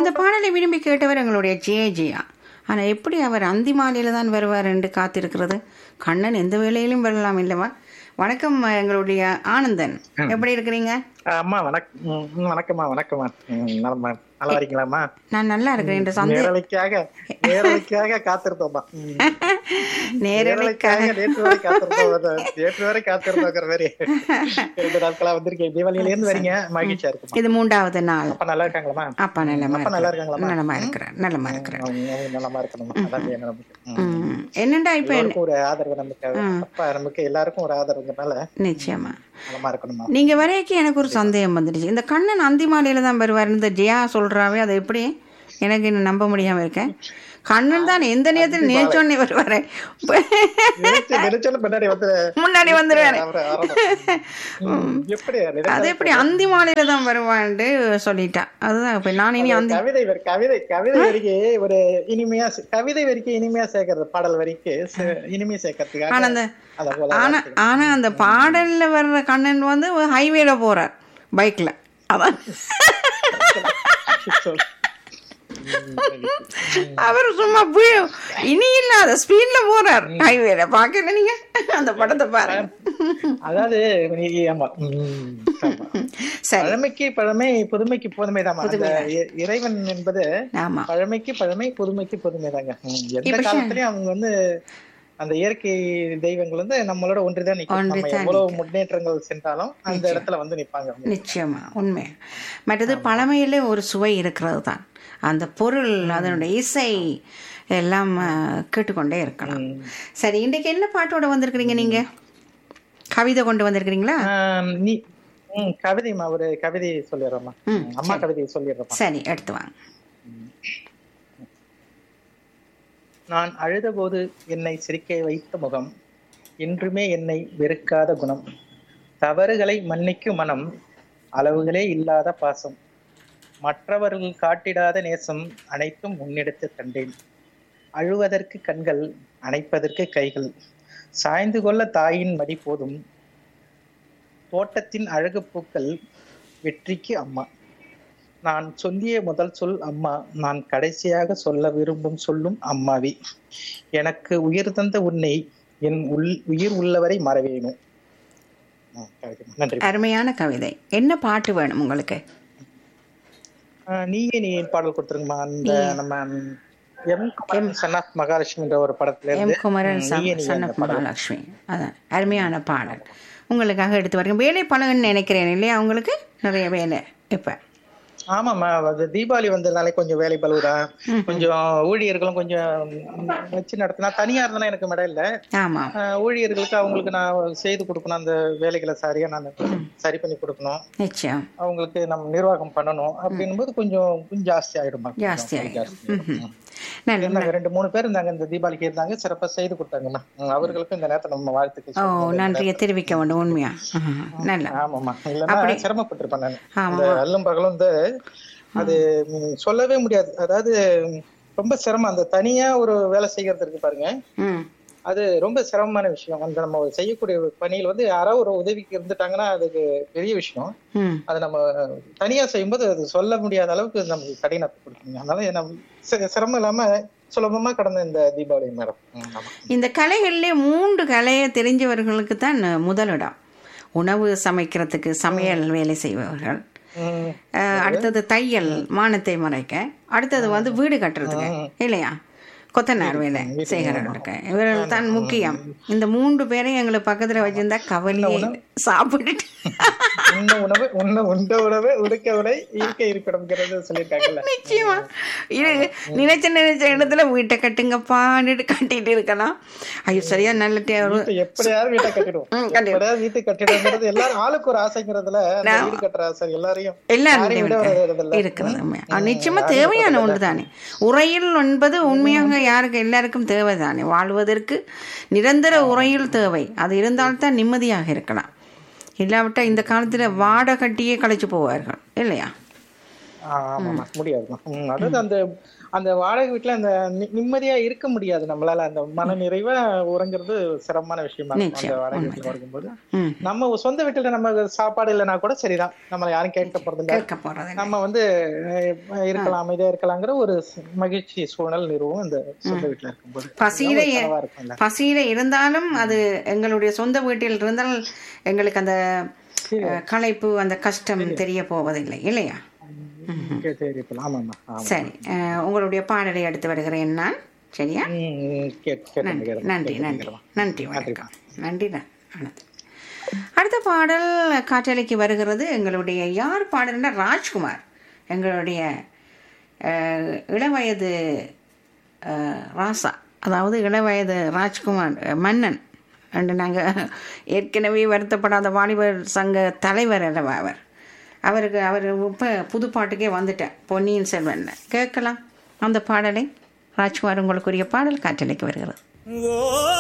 இந்த பாடலை விரும்பி கேட்டவர் எங்களுடைய ஜெய ஜெயா ஆனால் எப்படி அவர் அந்தி மாலையில் தான் வருவார் என்று காத்திருக்கிறது கண்ணன் எந்த வேலையிலும் வரலாம் இல்லவா வணக்கம் எங்களுடைய ஆனந்தன் எப்படி இருக்கிறீங்க அம்மா வணக்கம் வணக்கம்மா வணக்கம்மா ம், நலமா நல்லா இருக்கீங்களாம்மா நான் நல்லா இருக்கிறேன் என்ற சந்தே நேரலைக்காக நேரலைக்காக காத்திருந்தோம்மா ம். நேரலைக்காக நேரலைக்காக நேற்று வரை காத்திருந்தோம் அது நேற்று வரை காத்திருந்தோங்கிற மாதிரி ரெண்டு நாட்களா வந்திருக்கேன் தீபாவளியில இருந்து வரீங்க மகிழ்ச்சியா இருக்குமா இது மூன்றாவது நாள் அப்பா நல்லா இருக்காங்களாம்மா அப்பா நல்லமா அப்பா நல்லா இருக்கிறார் இருக்காங்களாம்மா? நலமா இருக்கிறார் நலமா இருக்கிறார் அவங்க அவங்க நலமா இருக்கணுமா அதான் வேணும் நமக்கு ம். ம். என்னண்டா இப்ப என்ன- எல்லாருக்கும் ஒரு ஆதரவு நமக்கு அப்பா நமக்கு எல்லாருக்கும் ஒரு ஆதரவுங்கிறனால நிச்சயமா நலமா இருக்கணுமா நீங்க வரைக்கும் எனக்கு ஒரு சந்தேகம் வந்துடுச்சு இந்த கண்ணன் அந்தி மாலையில தான் வருவார் இந்த ஜெயா சொல்றாவே அது எப்படி எனக்கு இன்னும் நம்ப முடியாம இருக்கேன் கண்ணன் தான் எந்த நேரத்தில் நினைச்சோன்னே வருவாரு நினைச்சு நினைச்சாலும் பின்னாடி வந்து முன்னாடி வந்துருவாரு அவரை வரணும். ம். எப்படி அது எப்படி அந்தி மாலையில தான் வருவான்ட்டு சொல்லிட்டா அதுதான் இப்ப நான் இனி அந்தி கவிதை வரி கவிதை கவிதை வரிக்கு ஒரு இனிமையா சே- கவிதை வரிக்கு இனிமையா சேர்க்கறது பாடல் வரிக்கு சே- இனிமையா சேர்க்கறதுக்காக ஆனா அந்த அத போல ஆனா ஆனா அந்த பாடல்ல வர்ற கண்ணன் வந்து ஹைவேல போறார் பைக்ல அதான் சொல். அவர் சும்மா போய் இனி இல்லாத ஸ்பீட்ல போறார் ஹைவேல பாக்கல நீங்க அந்த படத்தை பாருங்க அதாவது நீ- ஆமா ம், ஆமா. சரி பழமைக்கு பழமை புதுமைக்கு புதுமை தான் அந்த இ- இறைவன் என்பது ஆமா பழமைக்கு பழமை புதுமைக்கு புதுமை தாங்க எந்த இப்ப காலத்திலயும் அவங்க வந்து அந்த இயற்கை தெய்வங்கள் வந்து நம்மளோட ஒன்றுதான் நிக்கும் நம்ம ஒன்றுதான் எவ்வளவு முன்னேற்றங்கள் சென்றாலும் அந்த இடத்துல வந்து நிப்பாங்க அவங்க. நிச்சயமா உண்மை மற்றது பழமையிலே ஒரு சுவை இருக்கிறது தான் அந்த பொருள் அதனுடைய இசை எல்லாம் அஹ், கேட்டுக்கொண்டே இருக்கலாம் சரி இன்றைக்கு என்ன பாட்டோட வந்திருக்கிறீங்க நீங்க கவிதை கொண்டு வந்திருக்கிறீங்களா ஆம், நீ ம், கவிதைமா ஒரு கவிதை சொல்லிடுறோம்மா ம், அம்மா கவிதை சொல்லிடுறோம்மா சரி எடுத்து வாங்க நான் அழுதபோது என்னை சிரிக்க வைத்த முகம் என்றுமே என்னை வெறுக்காத குணம் தவறுகளை மன்னிக்கும் மனம் அளவுகளே இல்லாத பாசம் மற்றவர்கள் காட்டிடாத நேசம் அனைத்தும் முன்னெடுத்து கண்டேன் அழுவதற்கு கண்கள் அணைப்பதற்கு கைகள் சாய்ந்து கொள்ள தாயின் மடி போதும் தோட்டத்தின் அழகு பூக்கள் வெற்றிக்கு அம்மா நான் சொல்லிய முதல் சொல் அம்மா நான் கடைசியாக சொல்ல விரும்பும் சொல்லும் அம்மாவி எனக்கு உயிர் தந்த உன்னை என் உள் உயிர் உள்ளவரை மறவேணும் ஆ, கவிதை. நன்றி அருமையான கவிதை என்ன பாட்டு வேணும் உங்களுக்கு ஆ, நீயே நீ பாடல் கொடுத்துருங்கம்மா அந்த நம்ம எம் குமரன் சன் ஆஃப் மகாலட்சுமின்ற ஒரு படத்துல எம் இருந்து குமரன் ம், சன் நீயே நீ சன் அந்த ஆஃப் மகாலட்சுமி அதான் அருமையான பாடல் உங்களுக்காக எடுத்து வரேன் வேலை பழகுன்னு நினைக்கிறேன் இல்லையா உங்களுக்கு நிறைய வேலை இப்ப ஆமாம்மா அது தீபாவளி வந்ததுனால கொஞ்சம் வேலை பழுவுதான் கொஞ்சம் ஊழியர்களும் கொஞ்சம் வச்சு நடத்தினா தனியா இருந்தா எனக்கு மேடம் இல்ல ஆமா ஆஹ் ஊழியர்களுக்கு அவங்களுக்கு நான் செய்து கொடுக்கணும் அந்த வேலைகளை சரியா நான் சரி பண்ணி கொடுக்கணும் நிச்சயம் அவங்களுக்கு நம்ம நிர்வாகம் பண்ணணும் அப்படின்னும் போது கொஞ்சம் கொஞ்சம் ஜாஸ்தி ஆயிடுமா ஜாஸ்தி கொஞ்சம் ஆயிடும். ஜாஸ்தி ஆயிடும். நல்ல இருந்தாங்க ரெண்டு மூணு பேர் இருந்தாங்க இந்த தீபாவளிக்கு இருந்தாங்க சிறப்பா செய்து கொடுத்தாங்கம்மா ம், அவர்களுக்கும் இந்த நேரத்தை நம்ம வாழ்த்துக்கள் ஓ சொல்லுவோம். நன்றியை தெரிவிக்க வேண்டும் உண்மையா ஆஹ், நல்ல ஆமாம்மா இல்லைன்னா சிரமப்பட்டிருப்பேன் நான் ஆமா. இந்த அல்லும் பகலும் வந்து அது ம், சொல்லவே முடியாது அதாவது ம், ரொம்ப சிரமம் அந்த தனியா ஒரு வேலை செய்யறது இருக்கு பாருங்க ம் அது ரொம்ப சிரமமான விஷயம் அந்த நம்ம செய்யக்கூடிய பணியில் வந்து யாராவது ஒரு உதவிக்கு இருந்துட்டாங்கன்னா அதுக்கு பெரிய விஷயம் ம் அது நம்ம தனியா செய்யும்போது அது சொல்ல முடியாத அளவுக்கு நமக்கு கடினத்தை கொடுக்குங்க அதனால நம்ம சி- சிரமம் இல்லாம சுலபமா கடந்த இந்த தீபாவளி மேடம் ம், ஆமா. இந்த கலைகளிலே மூன்று கலையை தெரிஞ்சவர்களுக்கு தான் முதலிடம் உணவு சமைக்கிறதுக்கு சமையல் வேலை செய்பவர்கள் ம், அஹ், அடுத்தது தையல் மானத்தை மறைக்க அடுத்தது வந்து வீடு கட்டுறதுக்கு இல்லையா கொத்தனார் வேலை செய்கிறவர்களுக்கு இவர்கள் தான் முக்கியம் இந்த மூன்று பேரையும் எங்களுக்கு பக்கத்துல வச்சிருந்தா கவலையே சாப்பிட்டுட்டு உண்ண உணவு உண்ண உண்ட உணவு உடுக்க உடை இருக்க இருப்பிடம்ங்கிறது சொல்லியிருக்காங்கல்ல நிச்சயமா இது நினைச்ச நினைச்ச இடத்துல வீட்டை கட்டுங்கப்பான்னுட்டு கட்டிட்டு இருக்கலாம் ஐயோ சரியா நல்ல டே- ஒரு வீட்டை எப்படியாவது வீட்டை கட்டிடுவோம் ம், கண்டிப்பா. எப்படியாவது வீட்டை கட்டிடுங்கிறது எல்லாரும் ஆளுக்கு ஒரு ஆசைங்கிறதுல அந்த வீடு கட்டுற ஆசை எல்லாரையும் எல்லாரும் யாரையும் விட தேவை வர்றதில்ல. இருக்கிறது உண்மை. அது நிச்சயமா தேவையான ஒன்று தானே உரையில் என்பது உண்மையாக யாருக்கு எல்லாருக்கும் தேவை தானே வாழ்வதற்கு நிரந்தர உரையில் தேவை அது இருந்தால்தான் நிம்மதியாக இருக்கலாம் இல்லாவிட்டால் இந்த காலத்துல வாடை கட்டியே கழிச்சு போவார்கள் இல்லையா ஆமாமா முடியாதுமா ம், அதாவது அந்த அந்த வாடகை வீட்டுல அந்த நி- நிம்மதியா இருக்க முடியாது நம்மளால அந்த மன நிறைவா உறங்குறது சிரமமான விஷயமா இருக்கும் அந்த நிச்சயம், வாடகை வீட்டுல இருக்கும்போது ம் நம்ம சொந்த வீட்டுல நம்ம சாப்பாடு இல்லைன்னா கூட சரிதான் நம்மள யாரும் கேட்க போறது இல்ல கேட்க போறது நம்ம வந்து அஹ், இருக்கலாம் அமைதியா இருக்கலாங்கிற ஒரு ச- மகிழ்ச்சி சூழல் நிறுவும் அந்த சொந்த வீட்டுல இருக்கும்போது பசியில ஒரு கனவா இருக்கும்ல பசியில இருந்தாலும் அது எங்களுடைய சொந்த வீட்டில் இருந்தால் எங்களுக்கு அந்த அஹ், களைப்பு அந்த கஷ்டம் தெரிய போவதில்லை இல்லையா கே- தெரியுதுல. ஆமாம்மா ஆமா சரி அஹ், உங்களுடைய பாடலை எடுத்து வருகிறேன் நான் சரியா ம், கேட்- கேட்டு நன்றி கேட்கிறேன். நன்றி கேட்டு நன்றி கேட்கிறேன். நன்றி வணக்கம் நன்றி ந- வணக்கம் அடுத்த பாடல் காற்றலைக்கு வருகிறது எங்களுடைய யார் பாடல்னா ராஜ்குமார் எங்களுடைய அஹ், இளவயது அஹ், ராசா அதாவது இளவயது ராஜ்குமார் அஹ், மன்னன் அண்டு நாங்கள் ஏற்கனவே வருத்தப்படாத வாலிபர் சங்க தலைவர் அல்லவா அவர் அவருக்கு அவர் இப்போ புது பாட்டுக்கே வந்துட்டேன் பொன்னியின் செல்வன்ல கேட்கலாம் அந்த பாடலை ராஜ்குமார் உங்களுக்குரிய பாடல் காற்றலைக்கு வருகிறது ஓ